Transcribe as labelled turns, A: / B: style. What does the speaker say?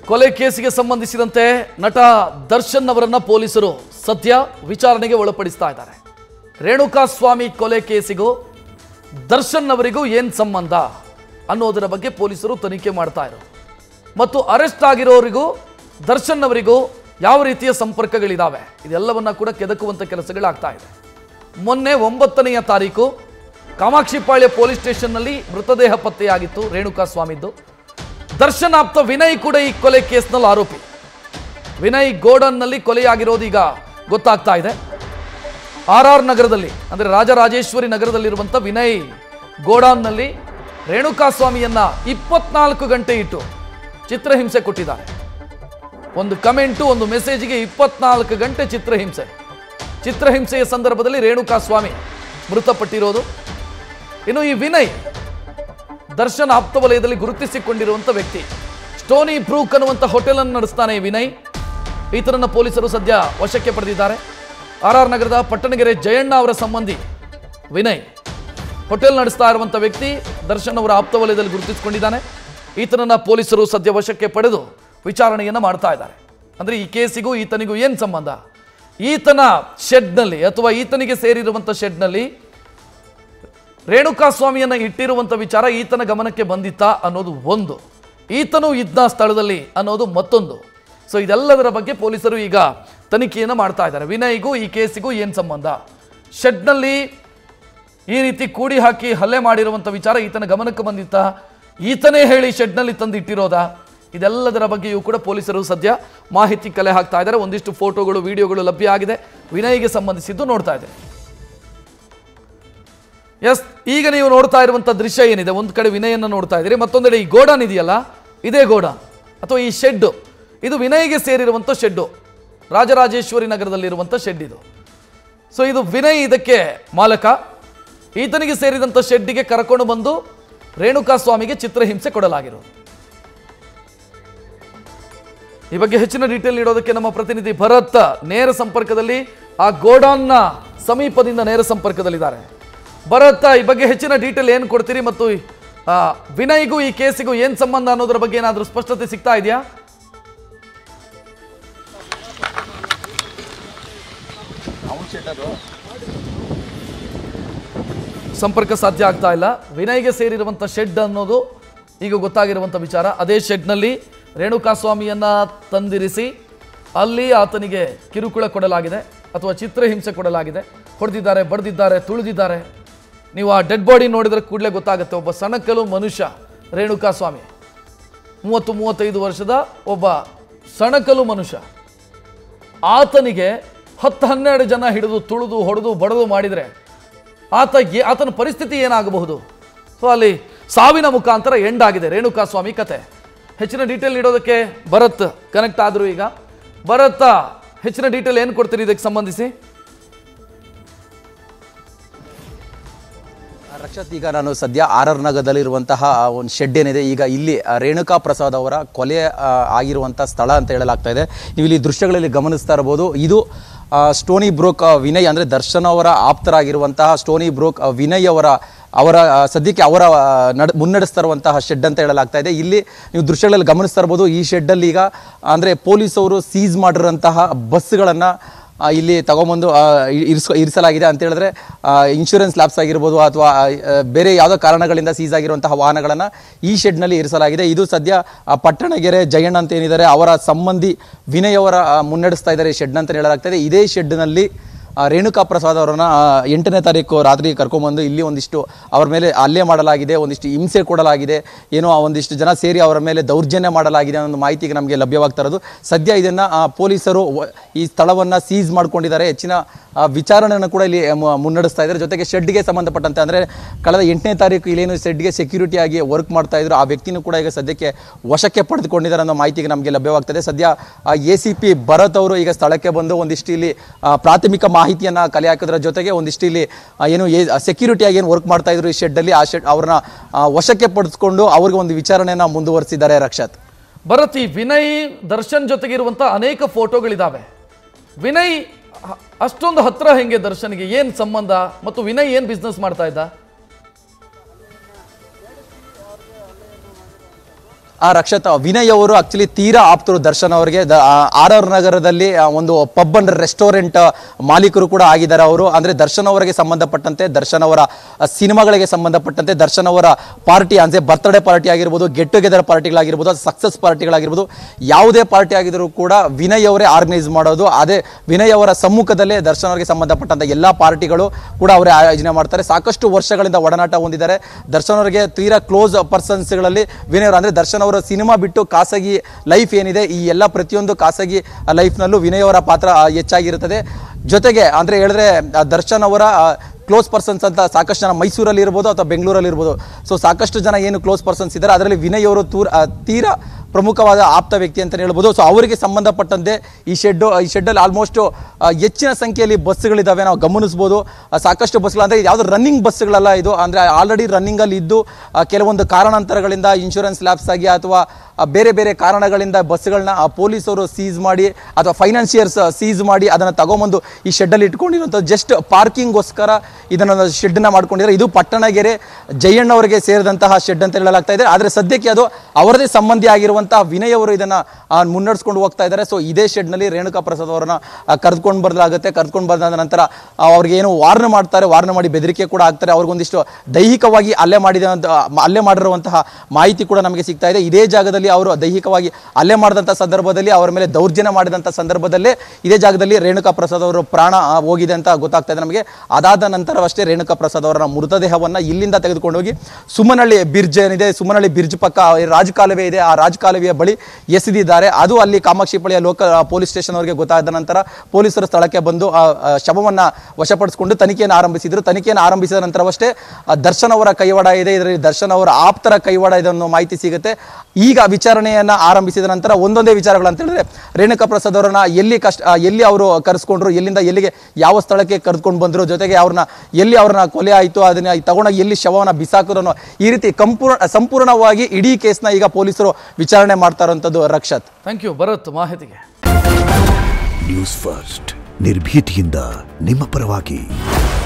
A: ಕೊಲೆ ಕೇಸಿಗೆ ಸಂಬಂಧಿಸಿದಂತೆ ನಟ ದರ್ಶನ್ ಅವರನ್ನ ಪೊಲೀಸರು ಸದ್ಯ ವಿಚಾರಣೆಗೆ ಒಳಪಡಿಸ್ತಾ ಇದ್ದಾರೆ ರೇಣುಕಾ ಸ್ವಾಮಿ ಕೊಲೆ ಕೇಸಿಗೂ ದರ್ಶನ್ ಅವರಿಗೂ ಏನ್ ಸಂಬಂಧ ಅನ್ನೋದರ ಬಗ್ಗೆ ಪೊಲೀಸರು ತನಿಖೆ ಮಾಡ್ತಾ ಇರೋದು ಮತ್ತು ಅರೆಸ್ಟ್ ಆಗಿರೋರಿಗೂ ದರ್ಶನ್ ಅವರಿಗೂ ಯಾವ ರೀತಿಯ ಸಂಪರ್ಕಗಳಿದಾವೆ ಇದೆಲ್ಲವನ್ನ ಕೂಡ ಕೆದಕುವಂತ ಕೆಲಸಗಳಾಗ್ತಾ ಇದೆ ಮೊನ್ನೆ ಒಂಬತ್ತನೆಯ ತಾರೀಕು ಕಾಮಾಕ್ಷಿಪಾಳ್ಯ ಪೊಲೀಸ್ ಸ್ಟೇಷನ್ನಲ್ಲಿ ಮೃತದೇಹ ಪತ್ತೆಯಾಗಿತ್ತು ರೇಣುಕಾ ಸ್ವಾಮಿದ್ದು ದರ್ಶನ್ ಆಪ್ತ ವಿನಯ್ ಕೂಡ ಈ ಕೊಲೆ ಕೇಸ್ನಲ್ಲಿ ಆರೋಪಿ ವಿನಯ್ ಗೋಡನ್ನಲ್ಲಿ ಕೊಲೆಯಾಗಿರೋದು ಈಗ ಗೊತ್ತಾಗ್ತಾ ಇದೆ ಆರ್ ಆರ್ ನಗರದಲ್ಲಿ ಅಂದರೆ ರಾಜರಾಜೇಶ್ವರಿ ನಗರದಲ್ಲಿರುವಂಥ ವಿನಯ್ ಗೋಡಾನ್ನಲ್ಲಿ ರೇಣುಕಾ ಸ್ವಾಮಿಯನ್ನ ಇಪ್ಪತ್ನಾಲ್ಕು ಗಂಟೆ ಇಟ್ಟು ಚಿತ್ರಹಿಂಸೆ ಕೊಟ್ಟಿದ್ದಾರೆ ಒಂದು ಕಮೆಂಟು ಒಂದು ಮೆಸೇಜ್ಗೆ ಇಪ್ಪತ್ನಾಲ್ಕು ಗಂಟೆ ಚಿತ್ರಹಿಂಸೆ ಚಿತ್ರಹಿಂಸೆಯ ಸಂದರ್ಭದಲ್ಲಿ ರೇಣುಕಾ ಸ್ವಾಮಿ ಮೃತಪಟ್ಟಿರೋದು ಇನ್ನು ಈ ವಿನಯ್ ದರ್ಶನ್ ಆಪ್ತ ವಲಯದಲ್ಲಿ ಗುರುತಿಸಿಕೊಂಡಿರುವಂಥ ವ್ಯಕ್ತಿ ಸ್ಟೋನಿ ಬ್ರೂಕ್ ಅನ್ನುವಂಥ ಹೋಟೆಲ್ ಅನ್ನು ನಡೆಸ್ತಾನೆ ಈ ವಿನಯ್ ಈತನನ್ನ ಪೊಲೀಸರು ಸದ್ಯ ವಶಕ್ಕೆ ಪಡೆದಿದ್ದಾರೆ ಆರ್ ಆರ್ ನಗರದ ಪಟ್ಟಣಗೆರೆ ಜಯಣ್ಣ ಅವರ ಸಂಬಂಧಿ ವಿನಯ್ ಹೋಟೆಲ್ ನಡೆಸ್ತಾ ಇರುವಂಥ ವ್ಯಕ್ತಿ ದರ್ಶನ್ ಅವರ ಆಪ್ತ ವಲಯದಲ್ಲಿ ಗುರುತಿಸಿಕೊಂಡಿದ್ದಾನೆ ಈತನನ್ನ ಪೊಲೀಸರು ಸದ್ಯ ವಶಕ್ಕೆ ಪಡೆದು ವಿಚಾರಣೆಯನ್ನು ಮಾಡ್ತಾ ಇದ್ದಾರೆ ಅಂದ್ರೆ ಈ ಕೇಸಿಗೂ ಈತನಿಗೂ ಏನು ಸಂಬಂಧ ಈತನ ಶೆಡ್ನಲ್ಲಿ ಅಥವಾ ಈತನಿಗೆ ಸೇರಿರುವಂಥ ಶೆಡ್ನಲ್ಲಿ ರೇಣುಕಾ ಸ್ವಾಮಿಯನ್ನ ಇಟ್ಟಿರುವಂಥ ವಿಚಾರ ಈತನ ಗಮನಕ್ಕೆ ಬಂದಿತ್ತಾ ಅನ್ನೋದು ಒಂದು ಈತನು ಇದ್ದ ಸ್ಥಳದಲ್ಲಿ ಅನ್ನೋದು ಮತ್ತೊಂದು ಸೊ ಇದೆಲ್ಲದರ ಬಗ್ಗೆ ಪೊಲೀಸರು ಈಗ ತನಿಖೆಯನ್ನು ಮಾಡ್ತಾ ಇದ್ದಾರೆ ವಿನಯ್ಗೂ ಈ ಕೇಸಿಗೂ ಏನು ಸಂಬಂಧ ಶೆಡ್ನಲ್ಲಿ ಈ ರೀತಿ ಕೂಡಿ ಹಾಕಿ ಹಲ್ಲೆ ಮಾಡಿರುವಂಥ ವಿಚಾರ ಈತನ ಗಮನಕ್ಕೆ ಬಂದಿತ್ತಾ ಈತನೇ ಹೇಳಿ ಶೆಡ್ನಲ್ಲಿ ತಂದು ಇಟ್ಟಿರೋದಾ ಇದೆಲ್ಲದರ ಬಗ್ಗೆಯೂ ಕೂಡ ಪೊಲೀಸರು ಸದ್ಯ ಮಾಹಿತಿ ಕಲೆ ಹಾಕ್ತಾ ಇದ್ದಾರೆ ಒಂದಿಷ್ಟು ಫೋಟೋಗಳು ವಿಡಿಯೋಗಳು ಲಭ್ಯ ಆಗಿದೆ ವಿನಯ್ಗೆ ಸಂಬಂಧಿಸಿದ್ದು ನೋಡ್ತಾ ಇದ್ದಾರೆ ಎಸ್ ಈಗ ನೀವು ನೋಡ್ತಾ ಇರುವಂಥ ದೃಶ್ಯ ಏನಿದೆ ಒಂದು ಕಡೆ ವಿನಯನ್ನ ನೋಡ್ತಾ ಇದ್ದೀರಿ ಮತ್ತೊಂದೆಡೆ ಈ ಗೋಡಾನ್ ಇದೆಯಲ್ಲ ಇದೇ ಗೋಡಾನ್ ಅಥವಾ ಈ ಶೆಡ್ ಇದು ವಿನಯ್ಗೆ ಸೇರಿರುವಂಥ ಶೆಡ್ಡು ರಾಜರಾಜೇಶ್ವರಿ ನಗರದಲ್ಲಿರುವಂಥ ಶೆಡ್ ಇದು ಸೊ ಇದು ವಿನಯ್ ಇದಕ್ಕೆ ಮಾಲಕ ಈತನಿಗೆ ಸೇರಿದಂಥ ಶೆಡ್ಡಿಗೆ ಕರ್ಕೊಂಡು ಬಂದು ರೇಣುಕಾ ಸ್ವಾಮಿಗೆ ಚಿತ್ರಹಿಂಸೆ ಕೊಡಲಾಗಿರೋದು ಈ ಬಗ್ಗೆ ಹೆಚ್ಚಿನ ಡೀಟೇಲ್ ನೀಡೋದಕ್ಕೆ ನಮ್ಮ ಪ್ರತಿನಿಧಿ ಭರತ್ ನೇರ ಸಂಪರ್ಕದಲ್ಲಿ ಆ ಗೋಡಾನ್ನ ಸಮೀಪದಿಂದ ನೇರ ಸಂಪರ್ಕದಲ್ಲಿದ್ದಾರೆ ಭರತ್ ಈ ಬಗ್ಗೆ ಹೆಚ್ಚಿನ ಡೀಟೇಲ್ ಏನು ಕೊಡ್ತೀರಿ ಮತ್ತು ಆ, ವಿನಯ್ಗೂ ಈ ಕೇಸಿಗೂ ಏನು ಸಂಬಂಧ ಅನ್ನೋದ್ರ ಬಗ್ಗೆ ಏನಾದರೂ ಸ್ಪಷ್ಟತೆ ಸಿಗ್ತಾ ಇದೆಯಾ ಸಂಪರ್ಕ ಸಾಧ್ಯ ಆಗ್ತಾ ಇಲ್ಲ ವಿನಯ್ಗೆ ಸೇರಿರುವಂಥ ಶೆಡ್ ಅನ್ನೋದು ಈಗ ಗೊತ್ತಾಗಿರುವಂಥ ವಿಚಾರ ಅದೇ ಶೆಡ್ನಲ್ಲಿ ರೇಣುಕಾ ಸ್ವಾಮಿಯನ್ನ ತಂದಿರಿಸಿ ಅಲ್ಲಿ ಆತನಿಗೆ ಕಿರುಕುಳ ಕೊಡಲಾಗಿದೆ ಅಥವಾ ಚಿತ್ರಹಿಂಸೆ ಕೊಡಲಾಗಿದೆ ಹೊಡೆದಿದ್ದಾರೆ ಬಡ್ದಿದ್ದಾರೆ ತುಳಿದಿದ್ದಾರೆ ನೀವು ಆ ಡೆಡ್ ಬಾಡಿ ನೋಡಿದ್ರೆ ಕೂಡಲೇ ಗೊತ್ತಾಗುತ್ತೆ ಒಬ್ಬ ಸಣಕಲು ಮನುಷ್ಯ ರೇಣುಕಾ ಸ್ವಾಮಿ ಮೂವತ್ತು ಮೂವತ್ತೈದು ವರ್ಷದ ಒಬ್ಬ ಸಣಕಲು ಮನುಷ್ಯ ಆತನಿಗೆ ಹತ್ತು ಹನ್ನೆರಡು ಜನ ಹಿಡಿದು ತುಳಿದು ಹೊಡೆದು ಬಡದು ಮಾಡಿದರೆ ಆತ ಏ- ಆತನ ಪರಿಸ್ಥಿತಿ ಏನಾಗಬಹುದು ಸೊ ಅಲ್ಲಿ ಸಾವಿನ ಮುಖಾಂತರ ಎಂಡ್ ಆಗಿದೆ ರೇಣುಕಾ ಸ್ವಾಮಿ ಕತೆ ಹೆಚ್ಚಿನ ಡೀಟೇಲ್ ನೀಡೋದಕ್ಕೆ ಭರತ್ ಕನೆಕ್ಟ್ ಆದ್ರು ಈಗ ಭರತ್ ಹೆಚ್ಚಿನ ಡೀಟೇಲ್ ಏನು ಕೊಡ್ತೀರಿ ಇದಕ್ಕೆ ಸಂಬಂಧಿಸಿ
B: ರಕ್ಷತ್ ಈಗ ನಾನು ಸದ್ಯ ಆರ್ ಆರ್ ನಗರದಲ್ಲಿರುವಂತಹ ಒಂದು ಶೆಡ್ ಏನಿದೆ ಈಗ ಇಲ್ಲಿ ಆ, ರೇಣುಕಾ ಪ್ರಸಾದ್ ಅವರ ಕೊಲೆ ಆ, ಆಗಿರುವಂಥ ಸ್ಥಳ ಅಂತ ಹೇಳಲಾಗ್ತಾ ಇದೆ ನೀವು ಇಲ್ಲಿ ದೃಶ್ಯಗಳಲ್ಲಿ ಗಮನಿಸ್ತಾ ಇರಬಹುದು ಇದು ಆ, ಸ್ಟೋನಿ ಬ್ರೋಕ್ ಆ, ವಿನಯ್ ಅಂದರೆ ದರ್ಶನ್ ಅವರ ಆಪ್ತರಾಗಿರುವಂತಹ ಸ್ಟೋನಿ ಬ್ರೋಕ್ ಆ, ವಿನಯ್ ಅವರ ಅವರ ಆ, ಸದ್ಯಕ್ಕೆ ಅವರ ಆ, ನಡ್ ಮುನ್ನಡೆಸ್ತಾ ಇರುವಂತಹ ಶೆಡ್ ಅಂತ ಹೇಳಲಾಗ್ತಾ ಇದೆ ಇಲ್ಲಿ ನೀವು ದೃಶ್ಯಗಳಲ್ಲಿ ಗಮನಿಸ್ತಾ ಇರ್ಬೋದು ಈ ಶೆಡ್ಡಲ್ಲಿ ಈಗ ಅಂದರೆ ಪೊಲೀಸವರು ಸೀಸ್ ಮಾಡಿರೋಂತಹ ಬಸ್ಗಳನ್ನು ಆ, ಇಲ್ಲಿ ತಗೊಂಬಂದು ಆ, ಇ- ಇರಿಸ್ ಇರಿಸಲಾಗಿದೆ ಅಂತ ಹೇಳಿದ್ರೆ ಇನ್ಶೂರೆನ್ಸ್ ಲ್ಯಾಬ್ಸ್ ಆಗಿರ್ಬೋದು ಅಥವಾ ಆ, ಬೇರೆ ಯಾವುದೋ ಕಾರಣಗಳಿಂದ ಸೀಸ್ ಆಗಿರುವಂತಹ ವಾಹನಗಳನ್ನು ಈ ಶೆಡ್ನಲ್ಲಿ ಇರಿಸಲಾಗಿದೆ ಇದು ಸದ್ಯ ಆ, ಪಟ್ಟಣಗೆರೆ ಜಯಣ್ಣ ಅಂತ ಏನಿದ್ದಾರೆ ಅವರ ಸಂಬಂಧಿ ವಿನಯ್ ಅವರ ಆ, ಮುನ್ನಡೆಸ್ತಾ ಇದ್ದಾರೆ ಈ ಶೆಡ್ ಅಂತ ಹೇಳಲಾಗ್ತದೆ ಇದೇ ಶೆಡ್ನಲ್ಲಿ ಆ, ರೇಣುಕಾ ಪ್ರಸಾದ್ ಅವರನ್ನ ಆ, ಎಂಟನೇ ತಾರೀಕು ರಾತ್ರಿ ಕರ್ಕೊಂಬಂದು ಇಲ್ಲಿ ಒಂದಿಷ್ಟು ಅವ್ರ ಮೇಲೆ ಹಲ್ಲೆ ಮಾಡಲಾಗಿದೆ ಒಂದಿಷ್ಟು ಹಿಂಸೆ ಕೊಡಲಾಗಿದೆ ಏನೋ ಆ ಒಂದಿಷ್ಟು ಜನ ಸೇರಿ ಅವರ ಮೇಲೆ ದೌರ್ಜನ್ಯ ಮಾಡಲಾಗಿದೆ ಅನ್ನೋ ಒಂದು ಮಾಹಿತಿಗೆ ನಮಗೆ ಲಭ್ಯವಾಗ್ತಾ ಇರೋದು ಸದ್ಯ ಇದನ್ನ ಆ, ಪೊಲೀಸರು ವ- ಈ ಸ್ಥಳವನ್ನ ಸೀಸ್ ಮಾಡ್ಕೊಂಡಿದ್ದಾರೆ ಹೆಚ್ಚಿನ ಆ, ವಿಚಾರಣೆಯನ್ನು ಕೂಡ ಇಲ್ಲಿ ಮು- ಮುನ್ನಡೆಸ್ತಾ ಇದ್ದಾರೆ ಜೊತೆಗೆ ಶೆಡ್ಗೆ ಸಂಬಂಧಪಟ್ಟಂತೆ ಅಂದ್ರೆ ಕಳೆದ ಎಂಟನೇ ತಾರೀಕು ಇಲ್ಲೇನು ಶೆಡ್ಗೆ ಸೆಕ್ಯೂರಿಟಿ ಆಗಿ ವರ್ಕ್ ಮಾಡ್ತಾ ಇದ್ರು ಆ ವ್ಯಕ್ತಿನೂ ಕೂಡ ಈಗ ಸದ್ಯಕ್ಕೆ ವಶಕ್ಕೆ ಪಡೆದುಕೊಂಡಿದ್ದಾರೆ ಅನ್ನೋ ಮಾಹಿತಿಗೆ ನಮಗೆ ಲಭ್ಯವಾಗ್ತದೆ ಸದ್ಯ ಎ ಸಿ ಪಿ ಭರತ್ ಅವರು ಈಗ ಸ್ಥಳಕ್ಕೆ ಬಂದು ಒಂದಿಷ್ಟು ಇಲ್ಲಿ ಆ, ಪ್ರಾಥಮಿಕ ಮಾಹಿತಿಯನ್ನ ಕಲೆ ಹಾಕೋದ್ರ ಜೊತೆಗೆ ಒಂದಿಷ್ಟು ಇಲ್ಲಿ ಆ, ಏನು ಸೆಕ್ಯೂರಿಟಿ ಆಗಿ ಏನು ವರ್ಕ್ ಮಾಡ್ತಾ ಇದ್ರು ಈ ಶೆಡ್ ಅಲ್ಲಿ ಆ ಶೆಡ್ ಅವ್ರನ್ನ ಆ, ವಶಕ್ಕೆ ಪಡಿಸ್ಕೊಂಡು ಅವ್ರಿಗೆ ಒಂದು ವಿಚಾರಣೆಯನ್ನ ಮುಂದುವರಿಸಿದ್ದಾರೆ ರಕ್ಷತ್
A: ಭರತ್ ಈ ವಿನಯ್ ದರ್ಶನ್ ಜೊತೆಗಿರುವಂಥ ಅನೇಕ ಫೋಟೋಗಳಿದಾವೆ ವಿನಯ್ ಹ- ಅಷ್ಟೊಂದು ಹತ್ರ ಹೆಂಗೆ ದರ್ಶನ್ಗೆ ಏನು ಸಂಬಂಧ ಮತ್ತು ವಿನಯ್ ಏನು ಬಿಸ್ನೆಸ್ ಮಾಡ್ತಾ ಇದ್ದ
B: ಆ ರಕ್ಷತ್ ವಿನಯ್ ಅವರು ಆಕ್ಚುಲಿ ತೀರಾ ಆಪ್ತರು ದರ್ಶನ್ ಅವರಿಗೆ ಆರ್ ಆರ್ ನಗರದಲ್ಲಿ ಆ, ಒಂದು ಪಬ್ ಅಂಡ್ ರೆಸ್ಟೋರೆಂಟ್ ಮಾಲೀಕರು ಕೂಡ ಆಗಿದ್ದಾರೆ ಅವರು ಅಂದ್ರೆ ದರ್ಶನ್ ಅವರಿಗೆ ಸಂಬಂಧಪಟ್ಟಂತೆ ದರ್ಶನ್ ಅವರ ಆ, ಸಿನಿಮಾಗಳಿಗೆ ಸಂಬಂಧಪಟ್ಟಂತೆ ದರ್ಶನ್ ಅವರ ಪಾರ್ಟಿ ಅಂದ್ರೆ ಬರ್ತ್ಡೇ ಪಾರ್ಟಿ ಆಗಿರ್ಬೋದು ಗೆಟ್ ಟುಗೆದರ್ ಪಾರ್ಟಿಗಳಾಗಿರ್ಬೋದು ಸಕ್ಸಸ್ ಪಾರ್ಟಿಗಳಾಗಿರ್ಬೋದು ಯಾವುದೇ ಪಾರ್ಟಿ ಆಗಿದ್ರು ಕೂಡ ವಿನಯ್ ಅವರೇ ಆರ್ಗನೈಸ್ ಮಾಡೋದು ಅದೇ ವಿನಯ್ ಅವರ ಸಮ್ಮುಖದಲ್ಲೇ ದರ್ಶನ್ ಅವರಿಗೆ ಸಂಬಂಧಪಟ್ಟಂತ ಎಲ್ಲಾ ಪಾರ್ಟಿಗಳು ಕೂಡ ಅವರೇ ಆಯೋಜನೆ ಮಾಡ್ತಾರೆ ಸಾಕಷ್ಟು ವರ್ಷಗಳಿಂದ ಒಡನಾಟ ಹೊಂದಿದ್ದಾರೆ ದರ್ಶನ್ ಅವರಿಗೆ ತೀರಾ ಕ್ಲೋಸ್ ಪರ್ಸನ್ಸ್ಗಳಲ್ಲಿ ವಿನಯ್ ಅವರು ಅಂದ್ರೆ ದರ್ಶನ್ ಅವರ ಸಿನಿಮಾ ಬಿಟ್ಟು ಖಾಸಗಿ ಲೈಫ್ ಏನಿದೆ ಈ ಎಲ್ಲ ಪ್ರತಿಯೊಂದು ಖಾಸಗಿ ಲೈಫ್ನಲ್ಲೂ ವಿನಯ್ ಅವರ ಪಾತ್ರ ಆ, ಹೆಚ್ಚಾಗಿರುತ್ತದೆ ಜೊತೆಗೆ ಅಂದ್ರೆ ಹೇಳಿದ್ರೆ ಆ, ದರ್ಶನ್ ಅವರ ಕ್ಲೋಸ್ ಪರ್ಸನ್ಸ್ ಅಂತ ಸಾಕಷ್ಟು ಜನ ಮೈಸೂರಲ್ಲಿ ಇರ್ಬೋದು ಅಥವಾ ಬೆಂಗಳೂರಲ್ಲಿ ಇರ್ಬೋದು ಸೊ ಸಾಕಷ್ಟು ಜನ ಏನು ಕ್ಲೋಸ್ ಪರ್ಸನ್ಸ್ ಇದ್ದಾರೆ ಅದರಲ್ಲಿ ವಿನಯ್ ಅವರು ತೂರ್ ಆ, ತೀರಾ ಪ್ರಮುಖವಾದ ಆಪ್ತ ವ್ಯಕ್ತಿ ಅಂತ ಹೇಳ್ಬೋದು ಸೊ ಅವರಿಗೆ ಸಂಬಂಧಪಟ್ಟಂತೆ ಈ ಶೆಡ್ ಈ ಶೆಡ್ಡಲ್ಲಿ ಆಲ್ಮೋಸ್ಟ್ ಹೆಚ್ಚಿನ ಸಂಖ್ಯೆಯಲ್ಲಿ ಬಸ್ಗಳಿದ್ದಾವೆ ನಾವು ಗಮನಿಸ್ಬೋದು ಆ, ಸಾಕಷ್ಟು ಬಸ್ಗಳು ಅಂದರೆ ಯಾವುದು ರನ್ನಿಂಗ್ ಬಸ್ಗಳಲ್ಲ ಇದು ಅಂದರೆ ಆಲ್ರೆಡಿ ರನ್ನಿಂಗಲ್ಲಿ ಇದ್ದು ಆ, ಕೆಲವೊಂದು ಕಾರಣಾಂತರಗಳಿಂದ ಇನ್ಶೂರೆನ್ಸ್ ಲ್ಯಾಪ್ಸ್ ಆಗಿ ಅಥವಾ ಆ, ಬೇರೆ ಬೇರೆ ಕಾರಣಗಳಿಂದ ಬಸ್ಗಳನ್ನ ಪೊಲೀಸರು ಸೀಸ್ ಮಾಡಿ ಅಥವಾ ಫೈನಾನ್ಷಿಯರ್ಸ್ ಸೀಸ್ ಮಾಡಿ ಅದನ್ನು ತಗೊಂಬಂದು ಈ ಶೆಡ್ಡಲ್ಲಿ ಇಟ್ಕೊಂಡಿರುವಂಥದ್ದು ಜಸ್ಟ್ ಪಾರ್ಕಿಂಗ್ಗೋಸ್ಕರ ಇದನ್ನು ಶೆಡ್ನ ಮಾಡ್ಕೊಂಡಿದ್ದಾರೆ ಇದು ಪಟ್ಟಣಗೆರೆ ಜಯಣ್ಣವರಿಗೆ ಸೇರಿದಂತಹ ಶೆಡ್ ಅಂತ ಹೇಳಲಾಗ್ತಾ ಇದೆ ಆದರೆ ಸದ್ಯಕ್ಕೆ ಅದು ಅವರದೇ ಸಂಬಂಧಿ ಆಗಿರುವಂತಹ ವಿನಯ್ ಅವರು ಇದನ್ನ ಆ, ಮುನ್ನಡೆಸ್ಕೊಂಡು ಹೋಗ್ತಾ ಇದ್ದಾರೆ ಸೊ ಇದೇ ಶೆಡ್ನಲ್ಲಿ ರೇಣುಕಾ ಪ್ರಸಾದ್ ಅವರನ್ನ ಕರೆದುಕೊಂಡು ಬರಲಾಗುತ್ತೆ ಕರೆದುಕೊಂಡು ಬಂದ ನಂತರ ಆ, ಅವ್ರಿಗೆ ಏನು ವಾರ್ನ್ ಮಾಡ್ತಾರೆ ವಾರ್ನ್ ಮಾಡಿ ಬೆದರಿಕೆ ಕೂಡ ಆಗ್ತಾರೆ ಅವ್ರಿಗೊಂದಿಷ್ಟು ದೈಹಿಕವಾಗಿ ಹಲ್ಲೆ ಮಾಡಿದ ಹಲ್ಲೆ ಮಾಡಿರುವಂತಹ ಮಾಹಿತಿ ಕೂಡ ನಮಗೆ ಸಿಗ್ತಾ ಇದೆ ಇದೇ ಜಾಗದಲ್ಲಿ ಅವರು ದೈಹಿಕವಾಗಿ ಹಲ್ಲೆ ಮಾಡಿದಂಥ ಸಂದರ್ಭದಲ್ಲಿ ಅವರ ಮೇಲೆ ದೌರ್ಜನ್ಯ ಮಾಡಿದಂಥ ಸಂದರ್ಭದಲ್ಲೇ ಇದೇ ಜಾಗದಲ್ಲಿ ರೇಣುಕಾ ಪ್ರಸಾದ್ ಅವರು ಪ್ರಾಣ ಆ, ಹೋಗಿದೆ ಅಂತ ಗೊತ್ತಾಗ್ತಾ ಇದೆ ನಮಗೆ ಅದಾದ ನಂತರವಷ್ಟೇ ರೇಣುಕಾ ಪ್ರಸಾದ್ ಅವರ ಮೃತದೇಹವನ್ನ ಇಲ್ಲಿಂದ ತೆಗೆದುಕೊಂಡು ಹೋಗಿ ಸುಮನಹಳ್ಳಿ ಬಿರ್ಜ್ ಏನಿದೆ ಸುಮನಹಳ್ಳಿ ಬಿರ್ಜ್ ಪಕ್ಕ ರಾಜಕಾಲುವೆ ಇದೆ ಆ ರಾಜಕಾಲುವೆಯ ಬಳಿ ಎಸೆದಿದ್ದಾರೆ ಅದು ಅಲ್ಲಿ ಕಾಮಾಕ್ಷಿಪಳ್ಳಿಯ ಲೋಕಲ್ ಪೊಲೀಸ್ ಸ್ಟೇಷನ್ ಅವರಿಗೆ ಗೊತ್ತಾದ ನಂತರ ಪೊಲೀಸರು ಸ್ಥಳಕ್ಕೆ ಬಂದು ಆ ಆ, ಶವವನ್ನ ವಶಪಡಿಸಿಕೊಂಡು ತನಿಖೆಯನ್ನು ಆರಂಭಿಸಿದ್ರು ತನಿಖೆಯನ್ನು ಆರಂಭಿಸಿದ ನಂತರವಷ್ಟೇ ಆ, ದರ್ಶನ್ ಅವರ ಕೈವಾಡ ಇದೆ ಇದರಲ್ಲಿ ದರ್ಶನ್ ಅವರ ಆಪ್ತರ ಕೈವಾಡ ಇದೆ ಅನ್ನೋ ಮಾಹಿತಿ ಸಿಗುತ್ತೆ ಈಗ ವಿಚಾರಣೆಯನ್ನ ಆರಂಭಿಸಿದ ನಂತರ ಒಂದೊಂದೇ ವಿಚಾರಗಳು ಅಂತ ಹೇಳಿದ್ರೆ ರೇಣುಕಾ ಪ್ರಸಾದ್ ಅವರನ್ನ ಎಲ್ಲಿ ಕಷ್ಟ ಆ, ಎಲ್ಲಿ ಅವರು ಕರೆಸ್ಕೊಂಡ್ರು ಎಲ್ಲಿಂದ ಎಲ್ಲಿಗೆ ಯಾವ ಸ್ಥಳಕ್ಕೆ ಕರೆದುಕೊಂಡು ಬಂದ್ರು ಜೊತೆಗೆ ಅವ್ರನ್ನ ಎಲ್ಲಿ ಅವ್ರನ್ನ ಕೊಲೆ ಆಯಿತು ಅದನ್ನ ತಗೊಂಡೋಗಿ ಎಲ್ಲಿ ಶವವನ್ನ ಬಿಸಾಕಿದ್ರು ಅನ್ನೋ ಈ ರೀತಿ ಕಂಪೂರ್ಣ ಸಂಪೂರ್ಣವಾಗಿ ಇಡೀ ಕೇಸ್ನ ಈಗ ಪೊಲೀಸರು ವಿಚಾರಣೆ ಮಾಡ್ತಾ ಇರುವಂಥದ್ದು ರಕ್ಷತ್
A: ಥ್ಯಾಂಕ್ ಯು ಭರತ್ ಮಾಹಿತಿಗೆ
C: ನ್ಯೂಸ್ ಫಸ್ಟ್ ನಿರ್ಭೀತಿಯಿಂದ ನಿಮ್ಮ ಪರವಾಗಿ